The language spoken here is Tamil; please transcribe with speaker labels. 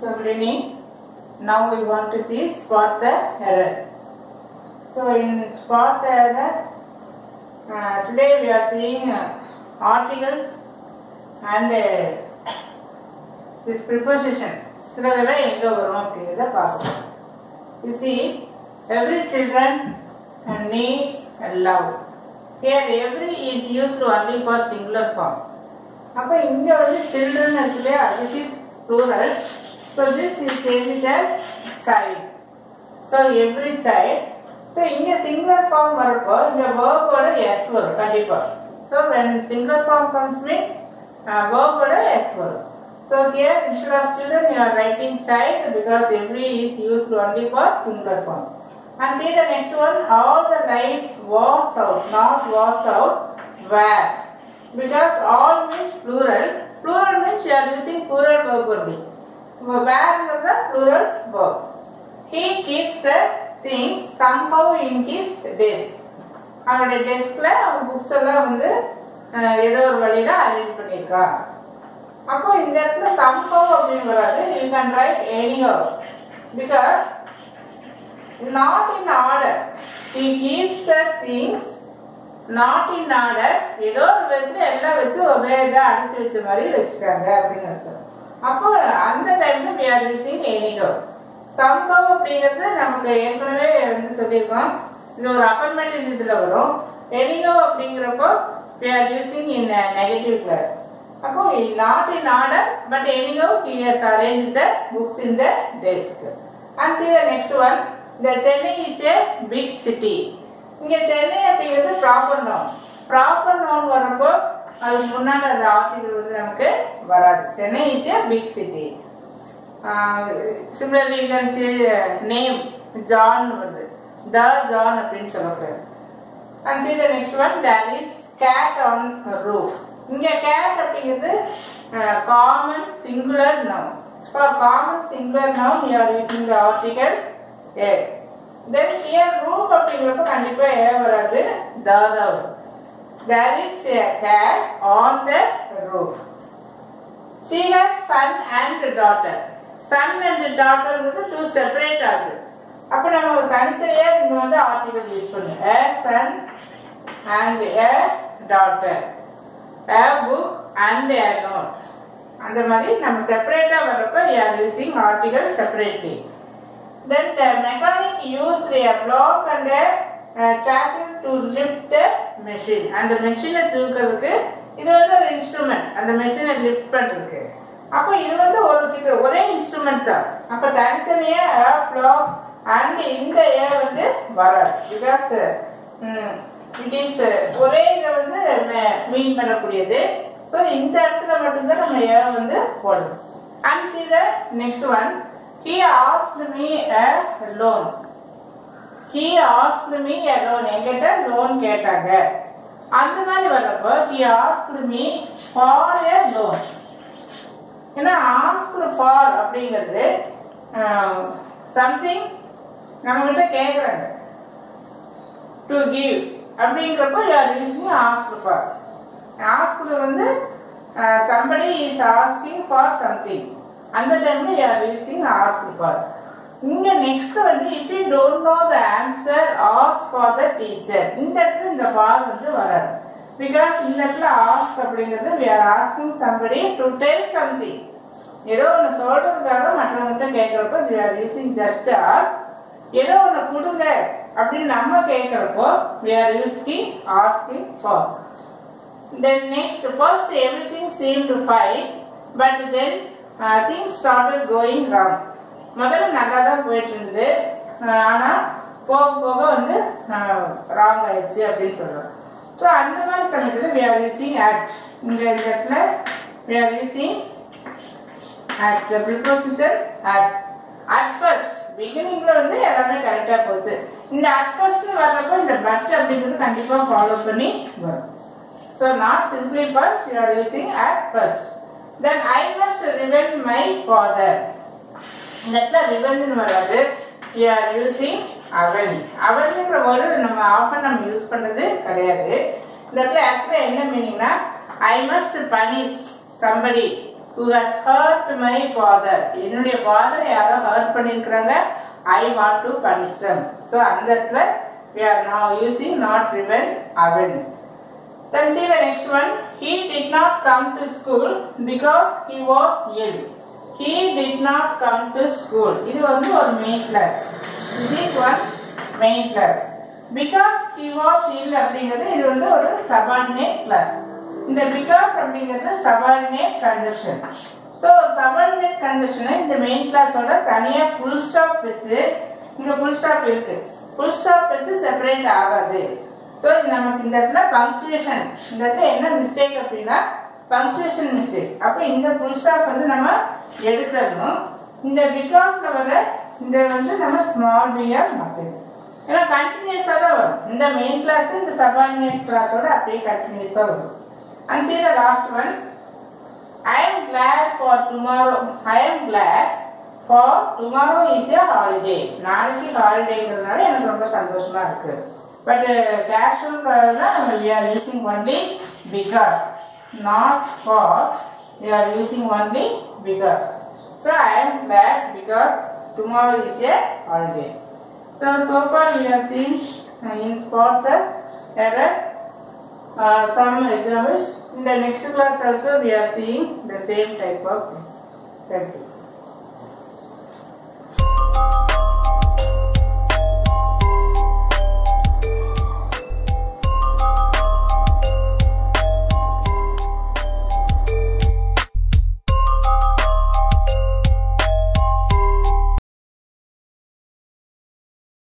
Speaker 1: So good evening. Now we want to see spot the error. So in spot the error, uh, today we are seeing uh, articles and uh, this preposition. சிலதெல்லாம் எங்க வரும் அப்படிங்கிறத பார்க்கலாம் You see, every children need love. Here every is used only for singular form. அப்போ இங்க வந்து சில்ட்ரன் இருக்கு இல்லையா this is plural so this is change as child so every child so இங்க சிங்குலர் ஃபார்ம் வரப்போ இந்த வேர்போட எஸ் வரும் கண்டிப்பா so when singular form comes mean வேர்போட எஸ் வரும் so here instead of children you are writing child because every is used only for singular form And see the next one, all the lights was out, not was out, were. Because all means plural. Plural means you are using plural verb only. Where is the plural verb. He keeps the things somehow in his desk. அவனுடைய டெஸ்க்ல அவன் புக்ஸ் எல்லாம் வந்து அஹ், ஏதோ ஒரு வழியில அரேஞ்ச் பண்ணியிருக்கான் அப்போ இந்த இடத்துல சம்பவம் அப்படின்னு வராது யூ கேன் ரைட் எனியோ because not in order. He keeps the things not in order. ஏதோ ஒரு விதத்துல எல்லாம் வச்சு ஒரே இதை அடைச்சு வச்ச மாதிரி வச்சுட்டாங்க அப்படின்னு அர்த்தம் அப்போ அந்த டைம்ல we are using anyhow. சம்பவம் அப்படிங்கிறது நமக்கு ஏற்கனவே வந்து சொல்லியிருக்கோம் இது ஒரு அப்பர்மேட்டிவ் இதுல வரும் anyhow அப்படிங்கிறப்போ we are using in a negative class. அப்போ not in order but anyhow he has arranged the books in the desk. And see the next one. The Chennai is a big city. இங்க சென்னை அப்படிங்கிறது ப்ராப்பர் நவுன் ப்ராப்பர் நவுன் வரப்போ அதுக்கு முன்னாடி அந்த ஆர்டிகல் வந்து நமக்கு வராது Chennai is a big city similarly you can say name John வருது த ஜான் அப்படின்னு சொல்லக்கூடாது and see the next one there is cat on roof இங்க cat அப்படிங்கிறது common singular noun for common singular noun you are using the article a then here roof அப்படிங்கிறப்ப கண்டிப்பா ஏ வராது தாதா வரும் there is a cat on the roof she has son and daughter son and daughterங்கிறது two separate ஆகுது அப்ப நம்ம தனித்தனியா இங்க வந்து ஆர்டிகல் யூஸ் பண்ணு a son and a daughter a book and a note அந்த மாதிரி நம்ம செப்பரேட்டா வர்றப்ப we are using article separately then the mechanic used a block and a uh, tractor to lift the machine அந்த மெஷினை தூக்கிறதுக்கு இது வந்து ஒரு இன்ஸ்ட்ருமெண்ட் அந்த மெஷினை லிஃப்ட் பண்றதுக்கு அப்ப இது வந்து ஒரு கிட்ட ஒரே இன்ஸ்ட்ருமெண்ட் தான் அப்ப தனித்தனியா பிளாக் அண்ட் இந்த ஏ வந்து வராது பிகாஸ் இட் இஸ் ஒரே இதை வந்து மீன் பண்ணக்கூடியது ஸோ இந்த இடத்துல மட்டும்தான் நம்ம ஏ வந்து போடணும் and see the next one he ask me a loan he ask me a loan என்கிட்ட லோன் கேட்டாங்க அந்த மாதிரி வர்றப்போ he ask me for a loan ஏன்னா ஆஸ்க் ஃபார் அப்படிங்கிறது சம்திங் நம்மகிட்ட கேட்குறாங்க டு கிவ் அப்படிங்கிறப்போ யார் யூஸிங் ஆஸ்க் ஃபார் ஆஸ்க்ல வந்து somebody is asking for something அந்த டைம்ல யார் யூஸிங் ஆஸ்க் ஃபார் இங்க நெக்ஸ்ட் வந்து if you don't know the answer ask for the teacher இந்த இடத்துல இந்த ஃபார் வந்து வராது பிகாஸ் இந்த இடத்துல ஆஸ்க் அப்படிங்கிறது we are asking somebody to tell something ஏதோ ஒன்று சொல்றதுக்காக மற்றவங்ககிட்ட கேட்கறப்போ we are using just ask ஏதோ ஒன்று கொடுங்க அப்படின்னு நம்ம கேட்கறப்போ we are using asking for then next first everything seemed fine but then uh, things started going wrong முதல்ல நல்லா தான் போயிட்டு இருந்தது அஹ் ஆனா போக போக வந்து ராங் ஆயிடுச்சு அப்படின்னு சொல்றோம் ஸோ அந்த மாதிரி சமயத்தில் we are using act இங்க இந்த இடத்துல we are using act the preposition act at first பிகினிங்ல வந்து எல்லாமே கரெக்டா போச்சு இந்த at first வர்றப்போ இந்த but அப்படிங்கிறது கண்டிப்பா ஃபாலோ பண்ணி வரும் So not simply first, you are using at first. Then I must revenge my father. இந்த இடத்துல ரிவெஞ்சுன்னு வராது யூ ஆர் யூசிங் அவன் அவனுங்கிற வேர்டு நம்ம ஆஃபன் நம்ம யூஸ் பண்ணது கிடையாது இந்த இடத்துல ஆக்சுவலாக என்ன மீனிங்னா I must punish somebody who has hurt my father என்னுடைய ஃபாதரை யாரோ ஹர்ட் பண்ணியிருக்கிறாங்க I want to punish them so அந்த இடத்துல we are now using not revenge avenge then see the next one he did not come to school because he was ill he did not come to school இது வந்து ஒரு main clause this is one main clause because he was ill அப்படிங்கிறது இது வந்து ஒரு subordinate கிளாஸ் இந்த பிகாஸ் அப்படிங்கிறது சபார்டினேட் கன்ஜெக்ஷன் ஸோ சபார்டினேட் கன்ஜெக்ஷனை இந்த மெயின் கிளாஸோட தனியாக ஃபுல் ஸ்டாப் வச்சு இங்கே ஃபுல் ஸ்டாப் இருக்கு ஃபுல் ஸ்டாப் வச்சு செப்பரேட் ஆகாது ஸோ நமக்கு இந்த இடத்துல பங்க்சுவேஷன் இந்த இடத்துல என்ன மிஸ்டேக் அப்படின்னா பங்க்சுவேஷன் மிஸ்டேக் அப்போ இந்த ஃபுல் ஸ்டாப் வந்து நம்ம எடுத்துடணும் இந்த பிகாஸ்ல வர இந்த வந்து நம்ம ஸ்மால் பிஆர் மாற்றணும் ஏன்னா கண்டினியூஸாக தான் வரும் இந்த மெயின் கிளாஸ் இந்த சபார்டினேட் கிளாஸோட அப்படியே கண்டினியூஸாக வரும் And see the last one. I am glad for tomorrow. I am glad for tomorrow is a holiday. நாளைக்கு ஹாலிடேங்கிறதுனால எனக்கு ரொம்ப சந்தோஷமா இருக்கு பட் கேஷுவல்னா we are using only because not for we are using only because so I am glad because tomorrow is a holiday so so far we are seeing uh, in spot the error uh, some examples. In the next class also we are seeing the same type of things. Thank you.